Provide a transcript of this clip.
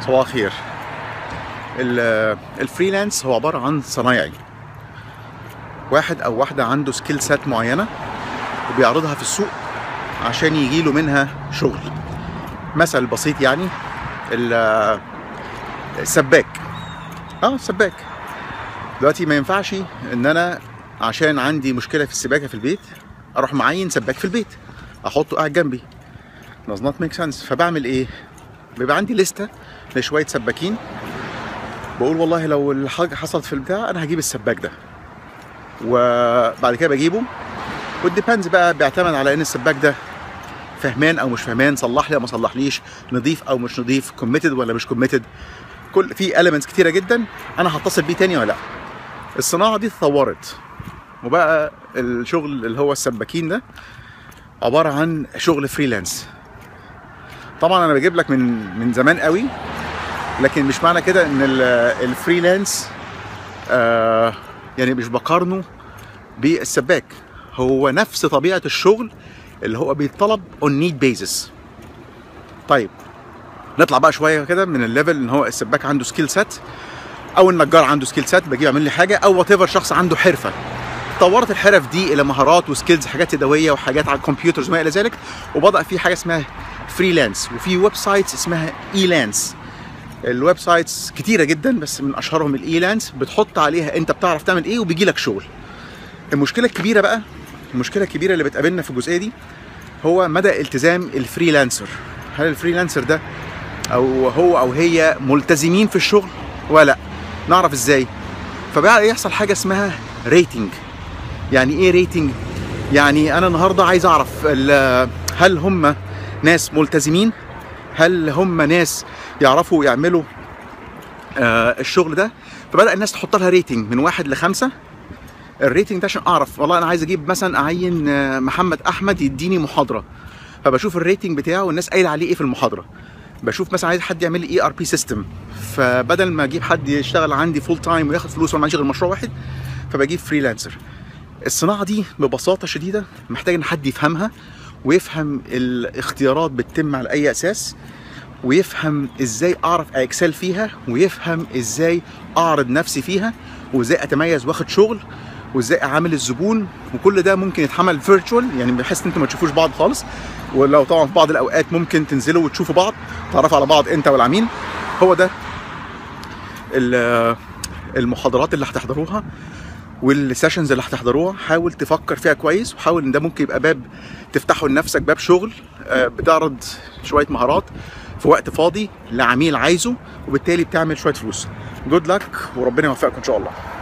صباح الخير ال- الفريلانس هو عباره عن صنايعي واحد او واحده عنده سكيل سات معينه وبيعرضها في السوق عشان يجيله منها شغل مثل بسيط يعني ال- السباك اه سباك دلوقتي ما ينفعش ان انا عشان عندي مشكله في السباكه في البيت اروح معين سباك في البيت احطه قاعد جنبي does not make sense فبعمل ايه بيبقى عندي لستة لشوية سباكين بقول والله لو الحاجة حصلت في البتاع أنا هجيب السباك ده وبعد كده بجيبه والديبندز بقى بيعتمد على إن السباك ده فهمان أو مش فهمان صلح لي أو ما صلحليش نضيف أو مش نضيف كوميتد ولا مش كوميتد كل في elements كتيرة جدا أنا هتصل بيه تاني ولا لأ الصناعة دي اتطورت وبقى الشغل اللي هو السباكين ده عبارة عن شغل فريلانس طبعا انا بجيب لك من من زمان قوي لكن مش معنى كده ان ال- الفريلانس آه يعني مش بقارنه بالسباك هو نفس طبيعه الشغل اللي هو بيطلب اون نيد بيزس طيب نطلع بقى شويه كده من الليفل ان هو السباك عنده سكيل سيت او النجار عنده سكيل سيت بجيب يعمل لي حاجه او وات ايفر شخص عنده حرفه طورت الحرف دي الى مهارات وسكيلز حاجات يدويه وحاجات على الكمبيوترز وما الى ذلك وبدا في حاجه اسمها فريلانس وفي ويب سايتس اسمها ايلانس الويب سايتس كتيره جدا بس من اشهرهم الايلانس بتحط عليها انت بتعرف تعمل ايه وبيجي لك شغل المشكله الكبيره بقى المشكله الكبيره اللي بتقابلنا في الجزئيه دي هو مدى التزام الفريلانسر هل الفريلانسر ده او هو او هي ملتزمين في الشغل ولا لا نعرف ازاي فبقى يحصل حاجه اسمها ريتنج يعني ايه ريتنج يعني انا النهارده عايز اعرف ال- هل هم ناس ملتزمين هل هم ناس يعرفوا يعملوا آه الشغل ده فبدا الناس تحط لها ريتنج من واحد لخمسه الريتنج ده عشان اعرف والله انا عايز اجيب مثلا اعين آه، محمد احمد يديني محاضره فبشوف الريتنج بتاعه والناس قايله عليه ايه في المحاضره بشوف مثلا عايز حد يعمل لي اي ار بي سيستم فبدل ما اجيب حد يشتغل عندي فول تايم وياخد فلوس وانا ما عنديش غير مشروع واحد فبجيب فريلانسر الصناعه دي ببساطه شديده محتاج ان حد يفهمها ويفهم الاختيارات بتتم على اي اساس ويفهم ازاي اعرف اكسل فيها ويفهم ازاي اعرض نفسي فيها وازاي اتميز واخد شغل وازاي اعامل الزبون وكل ده ممكن يتحمل فيرتشوال يعني بحيث ان انتوا ما تشوفوش بعض خالص ولو طبعا في بعض الاوقات ممكن تنزلوا وتشوفوا بعض تعرفوا على بعض انت والعميل هو ده ال- المحاضرات اللي هتحضروها والسيشنز اللي هتحضروها حاول تفكر فيها كويس وحاول ان ده ممكن يبقى باب تفتحه لنفسك باب شغل آه، بتعرض شويه مهارات في وقت فاضي لعميل عايزه وبالتالي بتعمل شويه فلوس جود لك وربنا يوفقكم ان شاء الله